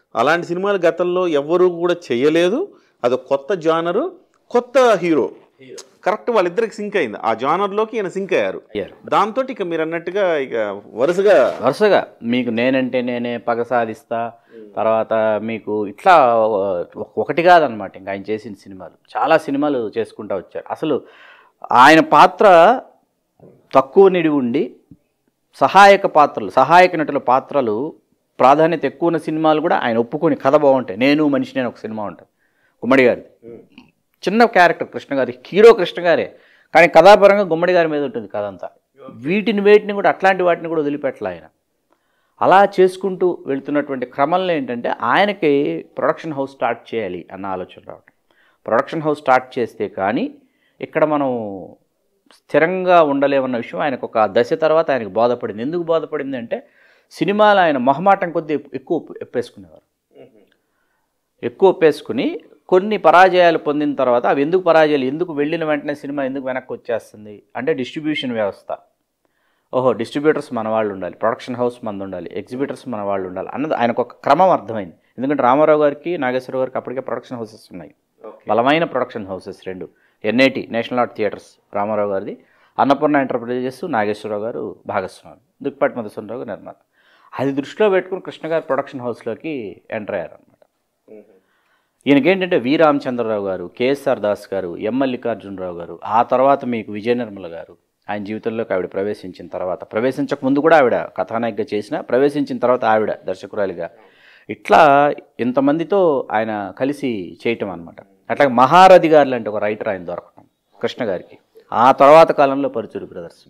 అలాంటి సినిమాలు గతంలో ఎవ్వరూ కూడా చేయలేదు అది కొత్త జానరు కొత్త హీరో కరెక్ట్ వాళ్ళిద్దరికి సింక్ అయింది ఆ జానర్లోకి ఈయన సింక్ అయ్యారు అయ్యారు. దాంతో ఇక మీరు అన్నట్టుగా ఇక వరుసగా వరుసగా మీకు నేనంటే నేనే పగ సాధిస్తా తర్వాత మీకు ఇట్లా ఒక- ఒకటి కాదనమాట ఇంకా ఆయన చేసిన సినిమాలు చాలా సినిమాలు చేసుకుంటూ వచ్చారు అసలు ఆయన పాత్ర తక్కువ నిడి ఉండి సహాయక పాత్రలు సహాయక నటుల పాత్రలు ప్రాధాన్యత ఎక్కువ ఉన్న సినిమాలు కూడా ఆయన ఒప్పుకొని కథ బాగుంటాయి నేను మనిషి నేను ఒక సినిమా ఉంటుంది గుమ్మడి గారిది చిన్న క్యారెక్టర్ కృష్ణ గారి హీరో కృష్ణ గారే కానీ కథాపరంగా గుమ్మడి గారి మీద ఉంటుంది కథ అంతా వీటిని వేటిని కూడా అట్లాంటి వాటిని కూడా వదిలిపెట్టలే ఆయన అలా చేసుకుంటూ వెళ్తున్నటువంటి క్రమంలో ఏంటంటే ఆయనకి ప్రొడక్షన్ హౌస్ స్టార్ట్ చేయాలి అన్న ఆలోచన రావటం ప్రొడక్షన్ హౌస్ స్టార్ట్ చేస్తే కానీ ఇక్కడ మనం స్థిరంగా ఉండలేమన్న విషయం ఆయనకు ఒక దశ తర్వాత ఆయనకు బోధపడింది ఎందుకు బోధపడింది అంటే సినిమాలు ఆయన మొహమాటం కొద్దీ ఎక్కువ ఎప్పేసుకునేవారు ఎక్కువ ఒప్పేసుకుని కొన్ని పరాజయాలు పొందిన తర్వాత అవి ఎందుకు పరాజయాలు ఎందుకు వెళ్ళిన వెంటనే సినిమా ఎందుకు వెనక్కి వచ్చేస్తుంది అంటే డిస్ట్రిబ్యూషన్ వ్యవస్థ ఓహో డిస్ట్రిబ్యూటర్స్ మన వాళ్ళు ఉండాలి ప్రొడక్షన్ హౌస్ మంది ఉండాలి ఎగ్జిబిటర్స్ మన వాళ్ళు ఉండాలి అన్నది ఆయనకు ఒక క్రమం అర్థమైంది ఎందుకంటే రామారావు గారికి నాగేశ్వరరావు గారికి అప్పటికే ప్రొడక్షన్ హౌసెస్ ఉన్నాయి బలమైన ప్రొడక్షన్ హౌసెస్ రెండు NIT national art theatres Ramarao గారిది అన్నపూర్ణ ఎంటర్ప్రైజెస్ నాగేశ్వరరావు గారు భాగస్వామి దుక్పాటి మధుసూనరావు గారు నిర్మాత అది దృష్టిలో పెట్టుకుని కృష్ణ గారు ప్రొడక్షన్ హౌస్లోకి ఎంటర్ అయ్యారు అనమాట ఈయనకేంటంటే వి రామచంద్రరావు గారు కేఎస్ఆర్ దాస్ గారు ఎం మల్లికార్జునరావు గారు ఆ తర్వాత మీకు విజయ నిర్మల గారు ఆయన జీవితంలోకి ఆవిడ ప్రవేశించిన తర్వాత ప్రవేశించక ముందు కూడా ఆవిడ కథానాయికగా చేసిన ప్రవేశించిన తర్వాత ఆవిడ దర్శకురాలిగా ఇట్లా ఇంతమందితో ఆయన కలిసి చేయటం అనమాట అట్లాగే మహారథి గారు లాంటి ఒక రైటర్ ఆయన దొరకటం కృష్ణ గారికి ఆ తర్వాత కాలంలో పరుచూరి బ్రదర్స్